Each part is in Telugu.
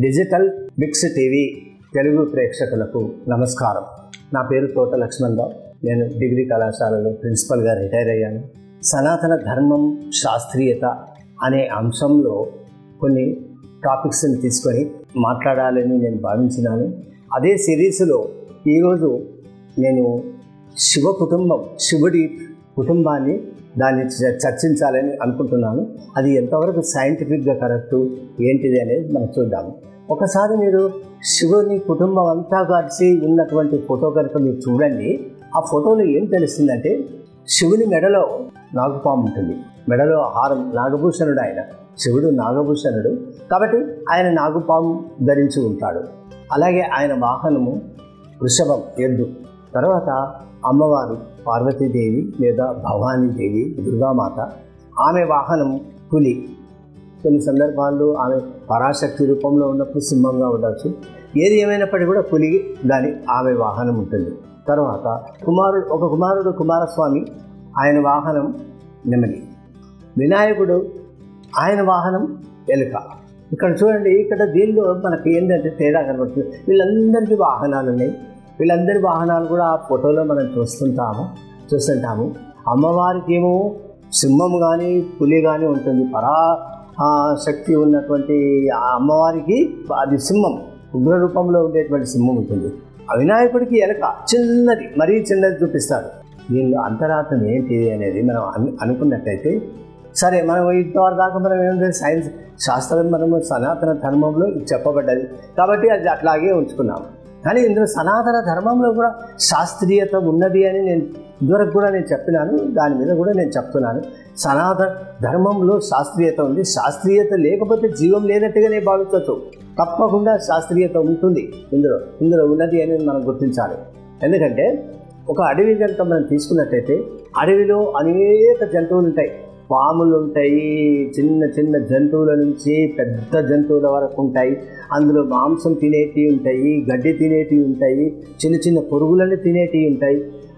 డిజిటల్ బిక్స్ టీవీ తెలుగు ప్రేక్షకులకు నమస్కారం నా పేరు తోట లక్ష్మణరావు నేను డిగ్రీ కళాశాలలో ప్రిన్సిపల్గా రిటైర్ అయ్యాను సనాతన ధర్మం శాస్త్రీయత అనే అంశంలో కొన్ని టాపిక్స్ని తీసుకొని మాట్లాడాలని నేను భావించినాను అదే సిరీస్లో ఈరోజు నేను శివ కుటుంబం శివుడి కుటుంబాన్ని దాన్ని చ- చర్చించాలని అనుకుంటున్నాను అది ఎంతవరకు సైంటిఫిక్గా కరెక్టు ఏంటిది అనేది మనం చూద్దాము ఒకసారి మీరు శివుని కుటుంబం అంతా కలిసి ఉన్నటువంటి ఫోటో కనుక మీరు చూడండి ఆ ఫోటోలో ఏం తెలుస్తుందంటే శివుని మెడలో నాగుపాము ఉంటుంది మెడలో హారం నాగభూషణుడు ఆయన శివుడు నాగభూషణుడు కాబట్టి ఆయన నాగుపాము ధరించి ఉంటాడు అలాగే ఆయన వాహనము వృషభం ఎద్దు తర్వాత అమ్మవారు పార్వతీదేవి లేదా భవానీదేవి దుర్గామాత ఆమె వాహనం పులి కొన్ని సందర్భాల్లో ఆమె పరాశక్తి రూపంలో ఉన్నప్పుడు సింహంగా ఉండవచ్చు ఏది ఏమైనప్పటికీ కూడా పులి దాని ఆమె వాహనం ఉంటుంది తర్వాత కుమారుడు ఒక కుమారుడు కుమారస్వామి ఆయన వాహనం నెమలి వినాయకుడు ఆయన వాహనం ఎలుక ఇక్కడ చూడండి ఇక్కడ దీనిలో మనకి ఏంటంటే తేడా కనబడుతుంది వీళ్ళందరికీ వాహనాలు ఉన్నాయి వీళ్ళందరి వాహనాలు కూడా ఆ ఫోటోలో మనం చూస్తుంటాము చూస్తుంటాము అమ్మవారికి ఏమో సింహం కానీ పులి కానీ ఉంటుంది పరా ఆ, శక్తి ఉన్నటువంటి ఆ అమ్మవారికి అది సింహం ఉగ్ర రూపంలో ఉండేటువంటి సింహం ఉంటుంది ఆ వినాయకుడికి ఎలక చిన్నది మరీ చిన్నది చూపిస్తారు దీనిలో అంతరార్థం ఏంటి అనేది మనం అను అనుకున్నట్టయితే సరే మనం ఇంతవరకు దాకా మనం ఏంటంటే సైన్స్ శాస్త్రం మనము సనాతన ధర్మంలో ఇది చెప్పబడ్డది కాబట్టి అది అట్లాగే ఉంచుకున్నాం కానీ ఇందులో సనాతన ధర్మంలో కూడా శాస్త్రీయత ఉన్నది అని నేను ఇదివరకు కూడా నేను చెప్పినాను దాని మీద కూడా నేను చెప్తున్నాను సనాతన ధర్మంలో శాస్త్రీయత ఉంది శాస్త్రీయత లేకపోతే జీవం లేనట్టుగానే భావించవచ్చు తప్పకుండా శాస్త్రీయత ఉంటుంది ఇందులో ఇందులో ఉన్నది అని మనం గుర్తించాలి ఎందుకంటే ఒక అడవి కనుక మనం తీసుకున్నట్టయితే అడవిలో అనేక జంతువులు ఉంటాయి పాములు ఉంటాయి చిన్న చిన్న జంతువుల నుంచి పెద్ద జంతువుల వరకు ఉంటాయి అందులో మాంసం తినేటివి ఉంటాయి గడ్డి తినేటివి ఉంటాయి చిన్న చిన్న పురుగులను తినేటివి ఉంటాయి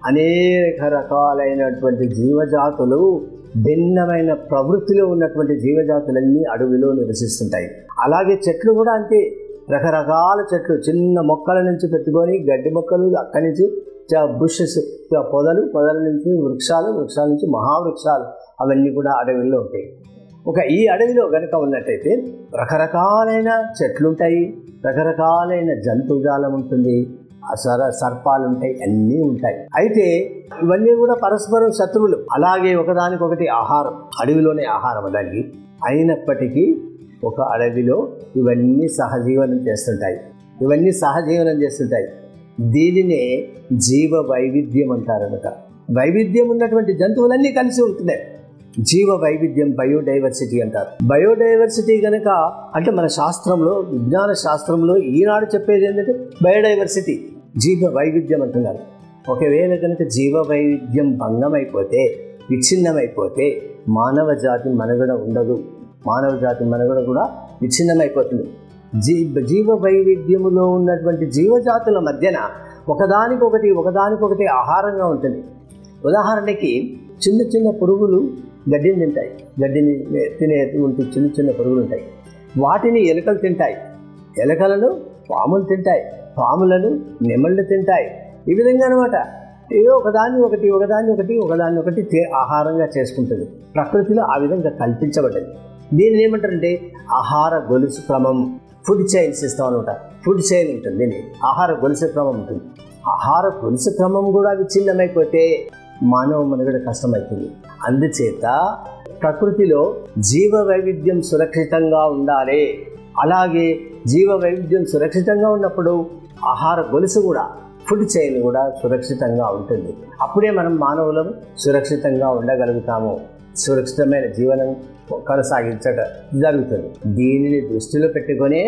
అనేక రకాలైనటువంటి జీవజాతులు భిన్నమైన ప్రవృత్తిలో ఉన్నటువంటి జీవజాతులన్నీ అడవిలో నివసిస్తుంటాయి అలాగే చెట్లు కూడా అంతే రకరకాల చెట్లు చిన్న మొక్కల నుంచి పెట్టుకొని గడ్డి మొక్కలు అక్కడి నుంచి బుషెస్ పొదలు పొదల నుంచి వృక్షాలు వృక్షాల నుంచి మహావృక్షాలు అవన్నీ కూడా అడవిలో ఉంటాయి ఒక ఈ అడవిలో కనుక ఉన్నట్టయితే రకరకాలైన చెట్లు ఉంటాయి రకరకాలైన జంతుజాలం ఉంటుంది సర సర్పాలు ఉంటాయి అన్నీ ఉంటాయి అయితే ఇవన్నీ కూడా పరస్పరం శత్రువులు అలాగే ఒకదానికొకటి ఆహారం అడవిలోనే ఆహారం దానికి అయినప్పటికీ ఒక అడవిలో ఇవన్నీ సహజీవనం చేస్తుంటాయి ఇవన్నీ సహజీవనం చేస్తుంటాయి దీనినే జీవ వైవిధ్యం అంటారనమాట వైవిధ్యం ఉన్నటువంటి జంతువులన్నీ కలిసి ఉంటున్నాయి జీవ వైవిధ్యం బయోడైవర్సిటీ అంటారు బయోడైవర్సిటీ కనుక అంటే మన శాస్త్రంలో విజ్ఞాన శాస్త్రంలో ఈనాడు చెప్పేది ఏంటంటే బయోడైవర్సిటీ జీవ వైవిధ్యం అంటున్నారు ఒకవేళ కనుక జీవ వైవిధ్యం భంగం అయిపోతే విచ్ఛిన్నమైపోతే మానవ జాతి మనుగడ ఉండదు మానవ జాతి మనుగడ కూడా విచ్ఛిన్నమైపోతుంది జీ జీవ వైవిధ్యములో ఉన్నటువంటి జీవజాతుల మధ్యన ఒకదానికొకటి ఒకదానికొకటి ఆహారంగా ఉంటుంది ఉదాహరణకి చిన్న చిన్న పురుగులు గడ్డిని తింటాయి గడ్డిని తినే ఉంటే చిన్న చిన్న పురుగులు ఉంటాయి వాటిని ఎలుకలు తింటాయి ఎలుకలను పాములు తింటాయి పాములను నెమళ్ళు తింటాయి ఈ విధంగా అనమాట ఏదో ఒకదాన్ని ఒకటి ఒకదాన్ని ఒకటి ఒకదాన్ని ఒకటి తే- ఆహారంగా చేసుకుంటుంది ప్రకృతిలో ఆ విధంగా కల్పించబడ్డది దీనిని ఏమంటారంటే ఆహార గొలుసు క్రమం ఫుడ్ చైన్ సిస్టమ్ అనమాట ఫుడ్ చైన్ ఉంటుంది దీన్ని ఆహార గొలుసు క్రమం ఉంటుంది ఆహార గొలుసు క్రమం కూడా విచ్ఛిన్నమైపోతే మానవ మనుగడ కష్టమవుతుంది అందుచేత ప్రకృతిలో జీవ వైవిధ్యం సురక్షితంగా ఉండాలి అలాగే జీవ వైవిధ్యం సురక్షితంగా ఉన్నప్పుడు ఆహార గొలుసు కూడా ఫుడ్ చైన్ కూడా సురక్షితంగా ఉంటుంది అప్పుడే మనం మానవులం సురక్షితంగా ఉండగలుగుతాము సురక్షితమైన జీవనం కొనసాగించట జరుగుతుంది దీనిని దృష్టిలో పెట్టుకొనే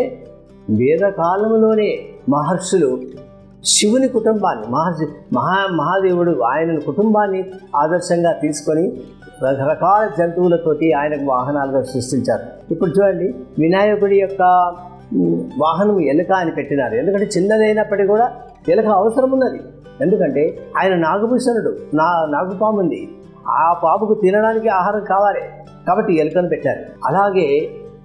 వేదకాలంలోనే మహర్షులు శివుని కుటుంబాన్ని మహర్షి మహా మహాదేవుడు ఆయన కుటుంబాన్ని ఆదర్శంగా తీసుకొని రకరకాల జంతువులతోటి ఆయనకు వాహనాలుగా సృష్టించారు ఇప్పుడు చూడండి వినాయకుడి యొక్క ఉమ్, వాహనం ఎలుక అని పెట్టినారు ఎందుకంటే చిన్నదైనప్పటికీ కూడా ఎలుక అవసరం ఉన్నది ఎందుకంటే ఆయన నాగభూషణుడు నా నాగుపాము ఉంది ఆ పాముకు తినడానికి ఆహారం కావాలి కాబట్టి ఎలుకను పెట్టారు అలాగే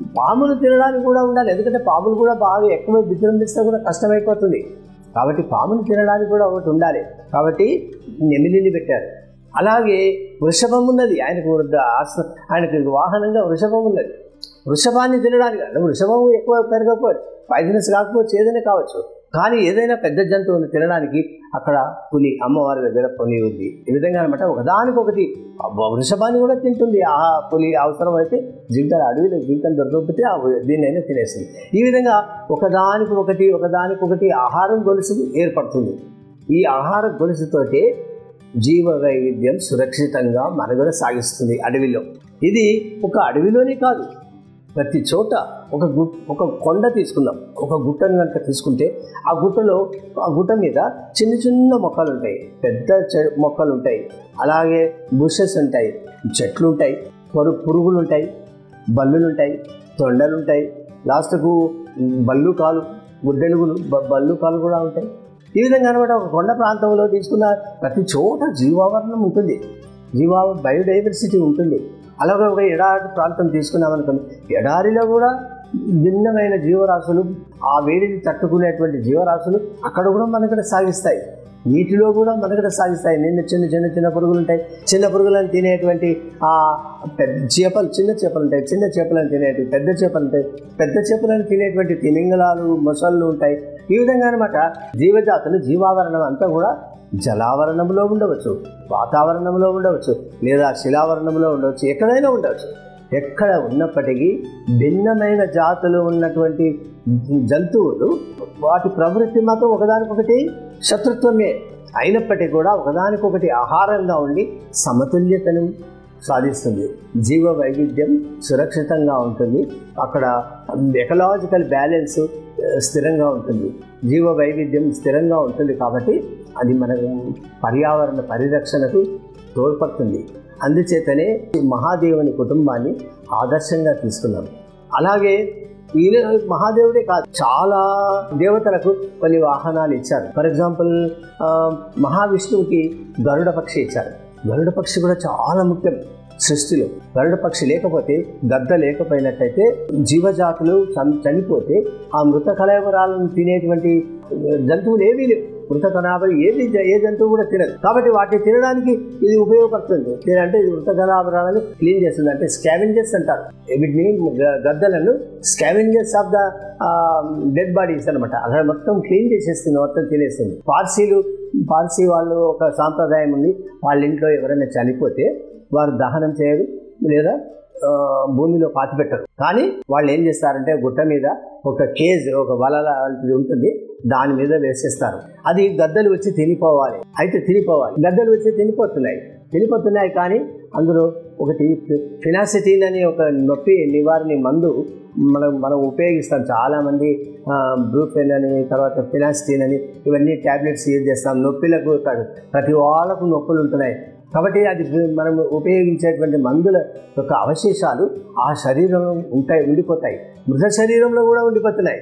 పాములు తినడానికి కూడా ఉండాలి ఎందుకంటే పాములు కూడా బాగా ఎక్కువ విజృంభిస్తే కూడా కష్టమైపోతుంది కాబట్టి పాములు తినడానికి కూడా ఒకటి ఉండాలి కాబట్టి నెమిలిని పెట్టారు అలాగే వృషభం ఉన్నది ఆయనకు వృద్ధ- ఆస- ఆయనకు వాహనంగా వృషభం ఉన్నది వృషభాన్ని తినడానికి అంటే వృషభం ఎక్కువ పెరగకపోవచ్చు పాయిజనస్ కాకపోవచ్చు ఏదైనా కావచ్చు కానీ ఏదైనా పెద్ద జంతువుని తినడానికి అక్కడ పులి అమ్మవారి దగ్గర పులి ఉంది ఈ విధంగా అనమాట ఒకదానికొకటి అబ్బా, వృషభాన్ని కూడా తింటుంది ఆ పులి అవసరం అయితే జింకలు అడవిలో జింకలు దొరకకపోతే ఆ దీన్నైనా తినేస్తుంది ఈ విధంగా ఒకదానికి ఒకటి ఒకదానికొకటి ఆహారం గొలుసు ఏర్పడుతుంది ఈ ఆహార గొలుసుతోటే జీవ వైవిధ్యం సురక్షితంగా మనుగడ సాగిస్తుంది అడవిలో ఇది ఒక అడవిలోనే కాదు ప్రతి చోట ఒక గు ఒక కొండ తీసుకుందాం ఒక గుట్టను కనుక తీసుకుంటే ఆ గుట్టలో ఆ గుట్ట మీద చిన్న చిన్న మొక్కలు ఉంటాయి పెద్ద చె- మొక్కలు ఉంటాయి అలాగే బుషెస్ ఉంటాయి చెట్లు ఉంటాయి పొరు పురుగులు ఉంటాయి బల్లులు ఉంటాయి తొండలు ఉంటాయి లాస్ట్కు బల్లు కాలు గుడ్డెలుగులు బ- బల్లు కాలు కూడా ఉంటాయి ఈ విధంగా అనమాట ఒక కొండ ప్రాంతంలో తీసుకున్న ప్రతి చోట జీవావరణం ఉంటుంది జీవా బయోడైవర్సిటీ ఉంటుంది అలాగే ఒక ఎడారి ప్రాంతం తీసుకున్నామనుకోండి ఎడారిలో కూడా భిన్నమైన జీవరాశులు ఆ వేడిని తట్టుకునేటువంటి జీవరాశులు అక్కడ కూడా మనకడ సాగిస్తాయి నీటిలో కూడా మనకడ సాగిస్తాయి నిన్న చిన్న చిన్న చిన్న పురుగులు ఉంటాయి చిన్న పురుగులను తినేటువంటి ఆ పెద్ద చేపలు చిన్న చేపలు ఉంటాయి చిన్న చేపలను తినేటువంటి పెద్ద చేపలు ఉంటాయి పెద్ద చేపలను తినేటువంటి తిమింగలాలు మొసళ్ళు ఉంటాయి ఈ విధంగా అనమాట జీవజాతులు జీవావరణం అంతా కూడా జలావరణంలో ఉండవచ్చు వాతావరణంలో ఉండవచ్చు లేదా శిలావరణంలో ఉండవచ్చు ఎక్కడైనా ఉండవచ్చు ఎక్కడ ఉన్నప్పటికీ భిన్నమైన జాతులు ఉన్నటువంటి జంతువులు వాటి ప్రవృత్తి మాత్రం ఒకదానికొకటి శత్రుత్వమే అయినప్పటికీ కూడా ఒకదానికొకటి ఆహారంగా ఉండి సమతుల్యతను సాధిస్తుంది జీవ వైవిధ్యం సురక్షితంగా ఉంటుంది అక్కడ ఎకలాజికల్ బ్యాలెన్స్ స్థిరంగా ఉంటుంది జీవ వైవిధ్యం స్థిరంగా ఉంటుంది కాబట్టి అది మన పర్యావరణ పరిరక్షణకు తోడ్పడుతుంది అందుచేతనే మహాదేవుని కుటుంబాన్ని ఆదర్శంగా తీసుకున్నాం అలాగే ఈయన మహాదేవుడే కాదు చాలా దేవతలకు కొన్ని వాహనాలు ఇచ్చారు ఫర్ ఎగ్జాంపుల్ ఆ, మహావిష్ణువుకి గరుడ పక్షి ఇచ్చారు గరుడ పక్షి కూడా చాలా ముఖ్యం సృష్టిలో గరుడ పక్షి లేకపోతే గద్ద లేకపోయినట్టయితే జీవజాతులు చం- చనిపోతే ఆ మృత కలవరాలను తినేటువంటి జంతువులు ఏవీ లేవు మృత కణాభలు ఏది జ- ఏ జంతువు కూడా తినదు కాబట్టి వాటిని తినడానికి ఇది ఉపయోగపడుతుంది తిన- అంటే ఇది మృత కణాభరాలను క్లీన్ చేస్తుంది అంటే స్కావెంజర్స్ అంటారు వీటిని గ- గద్దలను scavengers of the dead bodies అనమాట అక్కడ మొత్తం క్లీన్ చేసేస్తుంది మొత్తం తినేస్తుంది పార్సీలు పార్సీ వాళ్ళు ఒక సాంప్రదాయం ఉంది వాళ్ళ ఇంట్లో ఎవరైనా చనిపోతే వారు దహనం చేయరు లేదా ఆ, భూమిలో పాతి పెట్టరు కానీ వాళ్ళు ఏం చేస్తారంటే గుట్ట మీద ఒక కేజ్ ఒక వల లాంటిది ఉంటుంది దాని మీద వేసేస్తారు అది గద్దలు వచ్చి తినిపోవాలి అయితే తినిపోవాలి గద్దలు వచ్చి తినిపోతున్నాయి తినిపోతున్నాయి కానీ అందులో ఒకటి ఫినాసిటీన్ అనే ఒక నొప్పి నివారణ మందు మనం మనం ఉపయోగిస్తాం చాలామంది బ్రూఫెన్ అని తర్వాత ఫినాసిటీన్ అని ఇవన్నీ ట్యాబ్లెట్స్ యూజ్ చేస్తాం నొప్పిలకు కాదు ప్రతి వాళ్ళకు నొప్పులు ఉంటున్నాయి కాబట్టి అది మనం ఉపయోగించేటువంటి మందుల యొక్క అవశేషాలు ఆ శరీరంలో ఉంటాయి ఉండిపోతాయి మృత శరీరంలో కూడా ఉండిపోతున్నాయి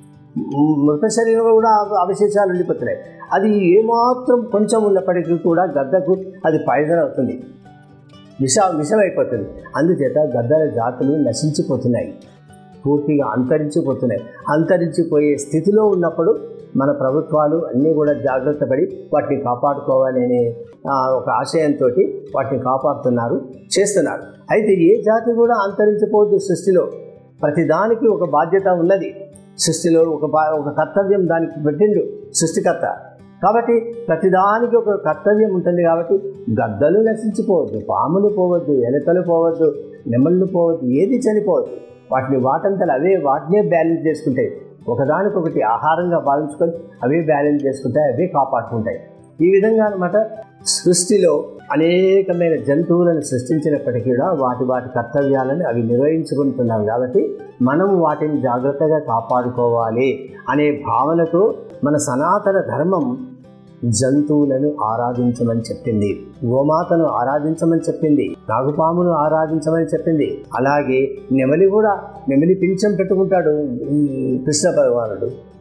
మృత శరీరంలో కూడా అవ- అవశేషాలు ఉండిపోతున్నాయి అది ఏమాత్రం కొంచెం ఉన్నప్పటికీ కూడా గద్దకు అది పాయిజన్ అవుతుంది విష విషమైపోతుంది అందుచేత గద్దల జాతులు నశించిపోతున్నాయి పూర్తిగా అంతరించిపోతున్నాయి అంతరించిపోయే స్థితిలో ఉన్నప్పుడు మన ప్రభుత్వాలు అన్నీ కూడా జాగ్రత్త పడి వాటిని కాపాడుకోవాలనే ఆ, ఒక ఆశయంతో వాటిని కాపాడుతున్నారు చేస్తున్నారు అయితే ఏ జాతి కూడా అంతరించిపోవద్దు సృష్టిలో ప్రతిదానికి ఒక బాధ్యత ఉన్నది సృష్టిలో ఒక బా- ఒక కర్తవ్యం దానికి పెట్టిండు సృష్టికర్త కాబట్టి ప్రతిదానికి ఒక కర్తవ్యం ఉంటుంది కాబట్టి గద్దలు నశించిపోవద్దు పాములు పోవద్దు ఎలుకలు పోవద్దు నెమళ్ళు పోవద్దు ఏది చనిపోవద్దు వాటిని వాటంతలు అవే వాటినే బ్యాలెన్స్ చేసుకుంటాయి ఒకదానికొకటి ఆహారంగా భావించుకొని అవే బ్యాలెన్స్ చేసుకుంటాయి అవే కాపాడుకుంటాయి ఈ విధంగా అనమాట సృష్టిలో అనేకమైన జంతువులను సృష్టించినప్పటికీ కూడా వాటి వాటి కర్తవ్యాలను అవి నిర్వహించుకుంటున్నాం కాబట్టి మనం వాటిని జాగ్రత్తగా కాపాడుకోవాలి అనే భావనతో మన సనాతన ధర్మం జంతువులను ఆరాధించమని చెప్పింది గోమాతను ఆరాధించమని చెప్పింది నాగుపామును ఆరాధించమని చెప్పింది అలాగే నెమలి కూడా నెమలి పింఛం పెట్టుకుంటాడు ఈ కృష్ణ భగవానుడు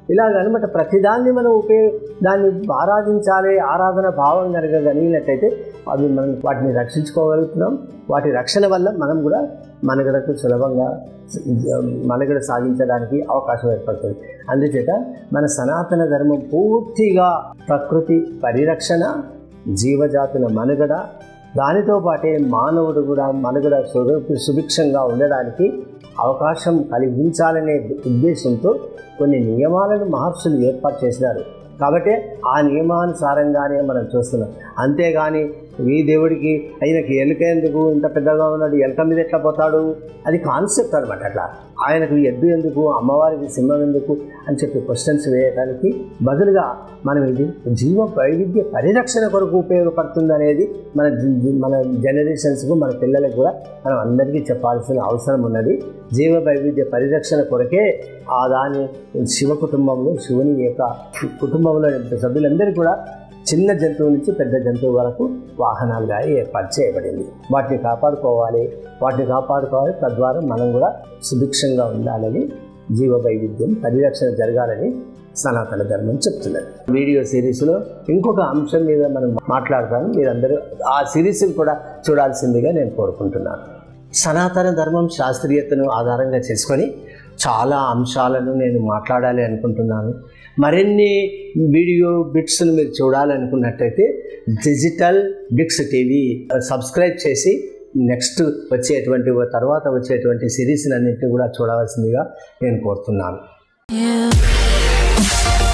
ఇలాగనమాట ప్రతిదాన్ని మనం ఉపయోగ దాన్ని ఆరాధించాలి ఆరాధన భావం కనుక కలిగినట్టయితే అవి మనం వాటిని రక్షించుకోగలుగుతున్నాం వాటి రక్షణ వల్ల మనం కూడా మనగడకు సులభంగా మనగడ సాగించడానికి అవకాశం ఏర్పడుతుంది అందుచేత మన సనాతన ధర్మం పూర్తిగా ప్రకృతి పరిరక్షణ జీవజాతుల మనుగడ దానితో పాటే మానవుడు కూడా మనుగడ సుర సుభిక్షంగా ఉండడానికి అవకాశం కలిగించాలనే ఉద్దేశంతో కొన్ని నియమాలను మహర్షులు ఏర్పాటు చేసినారు కాబట్టి ఆ నియమానుసారంగానే మనం చూస్తున్నాం అంతేగాని ఈ దేవుడికి ఆయనకి ఎలుక ఎందుకు ఇంత పెద్దగా ఉన్నాడు ఎలుక మీద ఎట్లా పోతాడు అది కాన్సెప్ట్ అనమాట అట్లా ఆయనకు ఎద్దు ఎందుకు అమ్మవారికి సింహం ఎందుకు అని చెప్పి క్వశ్చన్స్ వేయడానికి బదులుగా మనం ఇది జీవ వైవిధ్య పరిరక్షణ కొరకు ఉపయోగపడుతుంది అనేది మన జి- మన జనరేషన్స్కు మన పిల్లలకు కూడా మనం అందరికీ చెప్పాల్సిన అవసరం ఉన్నది జీవ వైవిధ్య పరిరక్షణ కొరకే ఆ దాని శివ కుటుంబంలో శివుని యొక్క కుటుంబంలో సభ్యులందరూ కూడా చిన్న జంతువు నుంచి పెద్ద జంతువు వరకు వాహనాలుగా ఏర్పాటు చేయబడింది వాటిని కాపాడుకోవాలి వాటిని కాపాడుకోవాలి తద్వారా మనం కూడా సుభిక్షంగా ఉండాలని జీవ వైవిధ్యం పరిరక్షణ జరగాలని సనాతన ధర్మం చెప్తున్నది వీడియో సిరీస్లో ఇంకొక అంశం మీద మనం మాట్లాడతాను మీరందరూ ఆ సిరీస్ని కూడా చూడాల్సిందిగా నేను కోరుకుంటున్నాను సనాతన ధర్మం శాస్త్రీయతను ఆధారంగా చేసుకొని చాలా అంశాలను నేను మాట్లాడాలి అనుకుంటున్నాను మరిన్ని వీడియో బిట్స్ను మీరు చూడాలనుకున్నట్టయితే డిజిటల్ బిక్స్ టీవీ సబ్స్క్రైబ్ చేసి నెక్స్ట్ వచ్చేటువంటి తర్వాత వచ్చేటువంటి సిరీస్ని అన్నింటినీ కూడా చూడవలసిందిగా నేను కోరుతున్నాను Yeah.